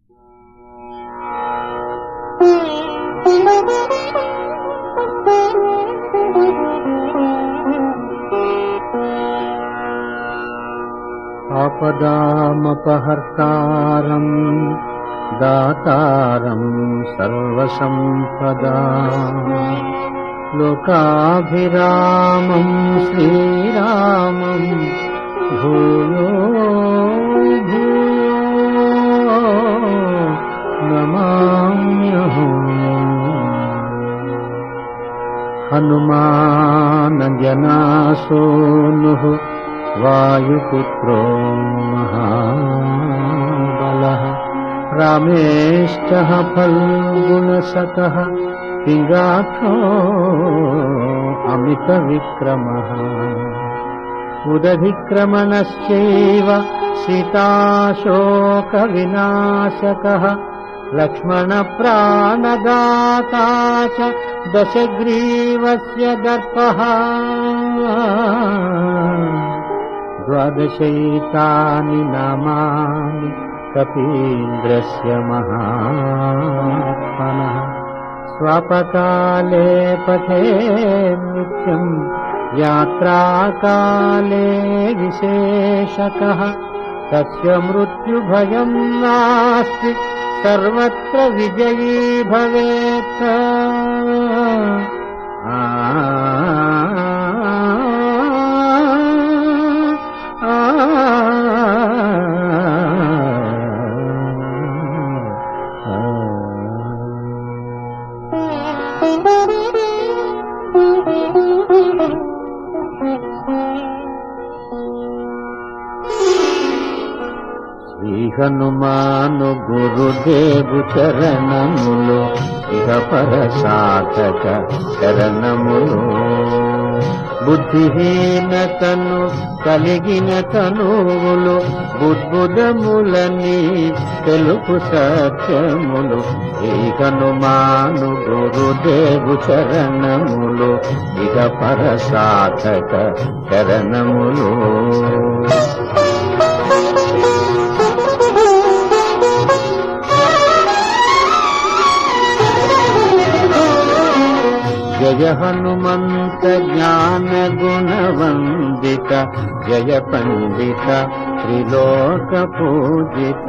ఆపదామపహర్తారం దాతారం సర్వసంపదా లోకాభిరామం శ్రీరామం భూయో భూయో నమామ్యహం हनुमानजनासूनुः वायुपुत्रो महाबलः रामेष्टः फल्गुणसतः पिङ्गाक्षो अमितविक्रमः उदधिक्रमणश्चैव सीताशोकविनाशकः लक्ष्मणप्राणदाता च दशग्रीवस्य दर्पः द्वादशैतानि नामानि कपीन्द्रस्य महात्मनः स्वापकाले पथे नित्यम् यात्राकाले विशेषकः तस्य मृत्युभयम् नास्ति सर्वत्र विजयी भवेत् आ, आ, శ్రీ హనుమాను గురుదేవు చరణములు ఇహ పర సాధక చరణములు బుద్ధిహీనతను కలిగిన తనువులు బుద్బుదములని తెలుపు సత్యములు ఈ హనుమాను గురుదేవు చరణములు ఇహ పర సాధక చరణములు జయ హనుమంత జ్ఞాన గుణవందిత జయ పండిత త్రిలోక పూజిత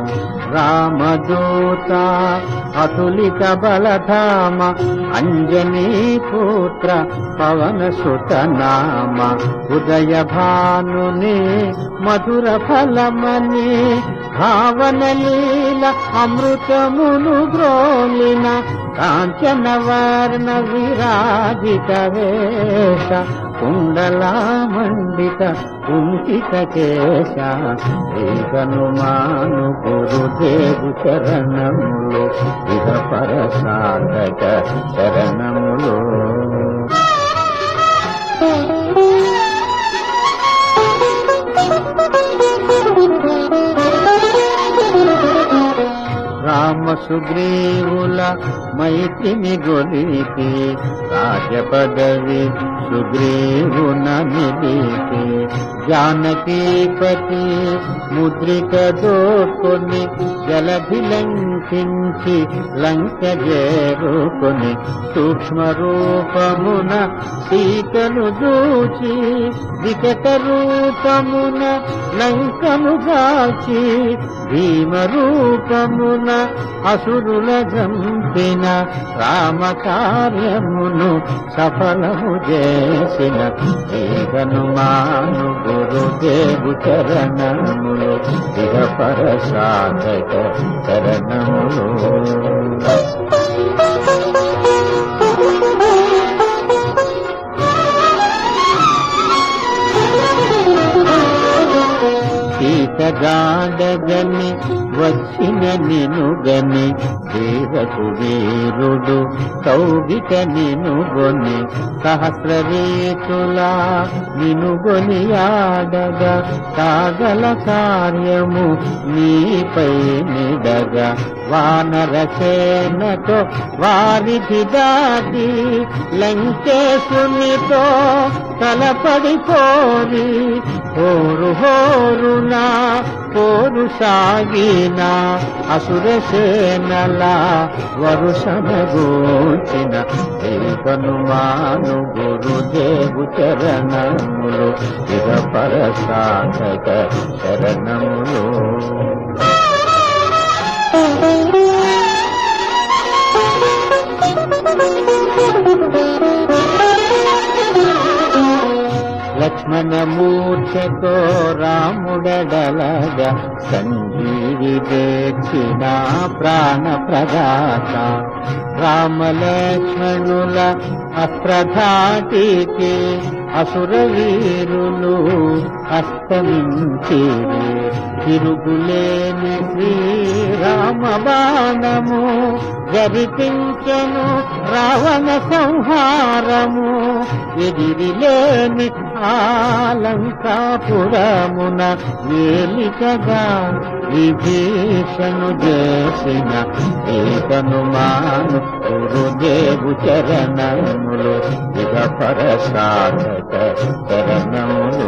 రామదూత అతులిత బలధామ అంజనీ పుత్ర పవన సుత నామ ఉదయ భానుని మధుర ఫలమని భావన లీల అమృతమును గ్రోలిన కాంచన వర్ణ విరాజిత వేష కుండలామండిత కుంచిత కేశ హనుమాను గురుదేవు చరణములు ఇహ పర సాధక చరణములు రామ సుగ్రీవుల మైత్రిని గొలిపి రాజ పదవి సుగ్రీవున నిలిపి జానకీపతి ముద్రిక దోకొని జలభిలంకించి లంక చేరుకొని సూక్ష్మ రూపమున సీతను దూచి వికట రూపమున లంకను గాచి భీమ రూపమున అసురుల జంపిన రామ కార్యమును సఫలము చేసిన ఈ హనుమాను గురుదేవు చరణములు ఇహ పర సాధక చరణములు సీతగాడగని వచ్చిన నినుగని దేవకు వీరుడు కౌగిట నినుగొని సహస్ర రీతులా నినుగొని ఆడగా కాగల కార్యము నీపై నిడగా వానర సేనతో వారిది దాటి లంకేశునితో తలపడిపోరి హోరు హోరునా పోరు సాగిన అసుర సేనల వరుసమగూచిన హనుమాను గురుదేవు చరణములు ఇక పరసాధక శరణములు లక్ష్మణమూర్ఛతో రాముడడలగా సంజీవి దేక్షిణ ప్రాణ ప్రదాత రామలక్ష్మణుల అస్త్రధాటికి అసుర వీరులు అస్తమించి తిరుగులేని శ్రీరామ బాణము జరిపించెను రావణ సంహారము ఎదిరిలేని ఆలంకాపురమున వేలికగా విభీషణు చేసిన ఏకనుమాను గురుదేవు చరణములు ఇక పరసాధక చరణములు